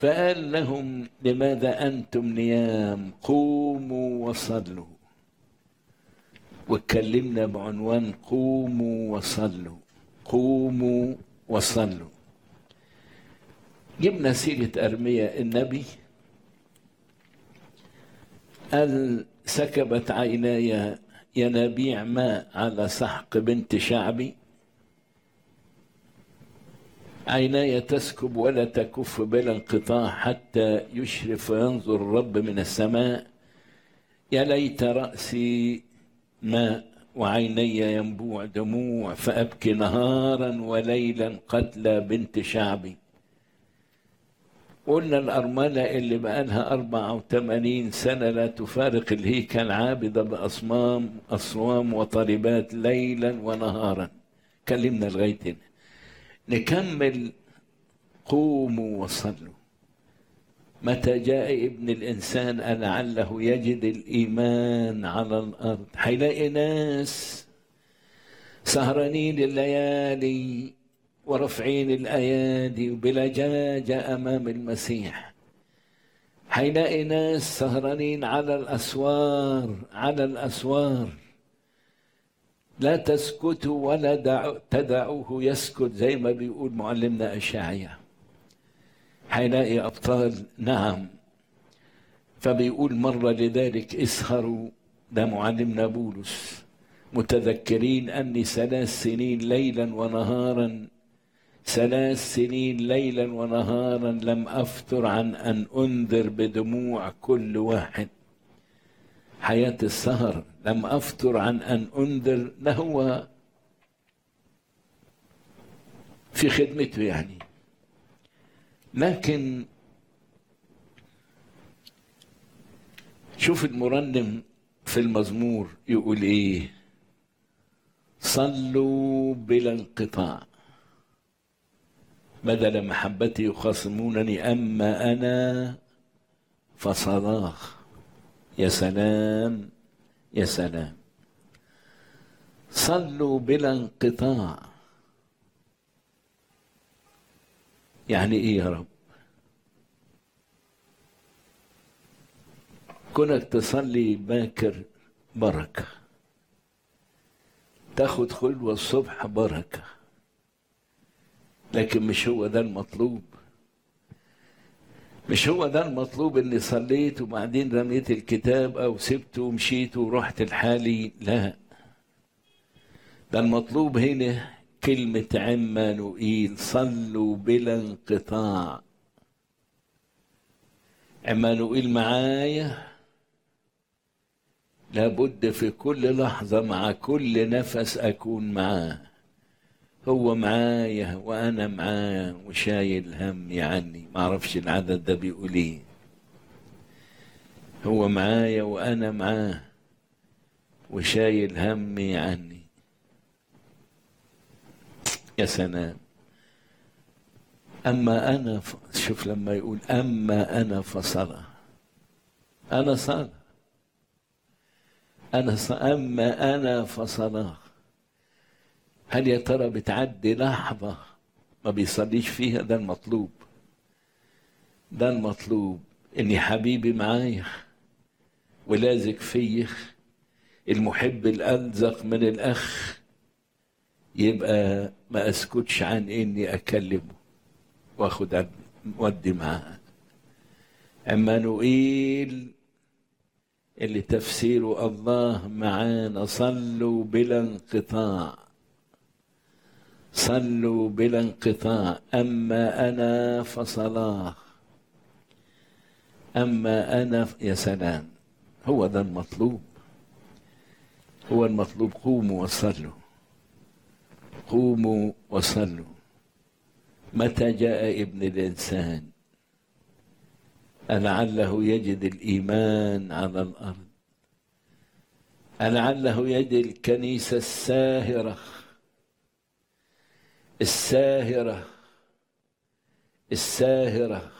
فقال لهم لماذا أنتم نيام قوموا وصلوا واتكلمنا بعنوان قوموا وصلوا قوموا وصلوا جبنا سيرة أرميا النبي قال سكبت عيناي ينابيع ماء على سحق بنت شعبي عيناي تسكب ولا تكف بلا انقطاع حتى يشرف وينظر الرب من السماء يا ليت رأسي ماء وعيني ينبوع دموع فأبكي نهارا وليلا قتلى بنت شعبي قلنا الأرملة اللي بقالها أربعة وثمانين سنة لا تفارق الهيكل عابدة بأصمام أصوام وطالبات ليلا ونهارا كلمنا لغاية هنا نكمل قوموا وصلوا متى جاء ابن الإنسان لعله يجد الإيمان على الأرض هيلاقي ناس سهرانين الليالي ورافعين الأيادي بلجاجة أمام المسيح هيلاقي ناس سهرانين على الأسوار على الأسوار لا تسكتوا ولا دعو تدعوه يسكت زي ما بيقول معلمنا أشعيا هيلاقي أبطال نعم فبيقول مرة لذلك اسهروا ده معلمنا بولس متذكرين أني ثلاث سنين ليلا ونهارا ثلاث سنين ليلا ونهارا لم أفتر عن أن أنذر بدموع كل واحد حياة السهر لم أفتر عن أن أنذر ده هو في خدمته يعني لكن شوف المرنم في المزمور يقول ايه صلوا بلا انقطاع بدل محبتي يخاصمونني اما انا فصلاح يا سلام يا سلام صلوا بلا انقطاع يعني ايه يا رب كونك تصلي باكر بركة تاخد خلوة الصبح بركة لكن مش هو ده المطلوب مش هو ده المطلوب اني صليت وبعدين رميت الكتاب او سبته ومشيت ورحت لحالي لا ده المطلوب هنا كلمة عمانوئيل صلوا بلا انقطاع عمانوئيل معايا لابد في كل لحظة مع كل نفس أكون معاه هو معايا وأنا معاه وشايل همي عني ما أعرفش العدد ده بيقول إيه هو معايا وأنا معاه وشايل همي عني يا سلام أما أنا ف... شوف لما يقول أما أنا فصلاة أنا صلاة أنا ص... أما أنا فصلاة هل يا ترى بتعدي لحظة ما بيصليش فيها ده المطلوب ده المطلوب إني حبيبي معايا ولازق فيا المحب الألزق من الأخ يبقى ما أسكتش عن إني أكلمه واخد ودي معاه عمانوئيل اللي تفسيره الله معانا صلوا بلا انقطاع صلوا بلا انقطاع أما أنا فصلاة أما أنا يا سلام هو ده المطلوب هو المطلوب قوموا وصلوا قوموا وصلوا متى جاء ابن الإنسان ألعله يجد الإيمان على الأرض ألعله يجد الكنيسة الساهرة الساهرة الساهرة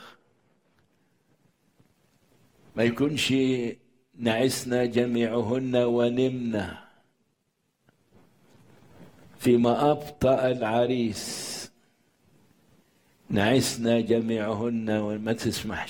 ما يكونش نعسنا جميعهن ونمنا فيما أبطأ العريس نعسنا جميعهن وما تسمح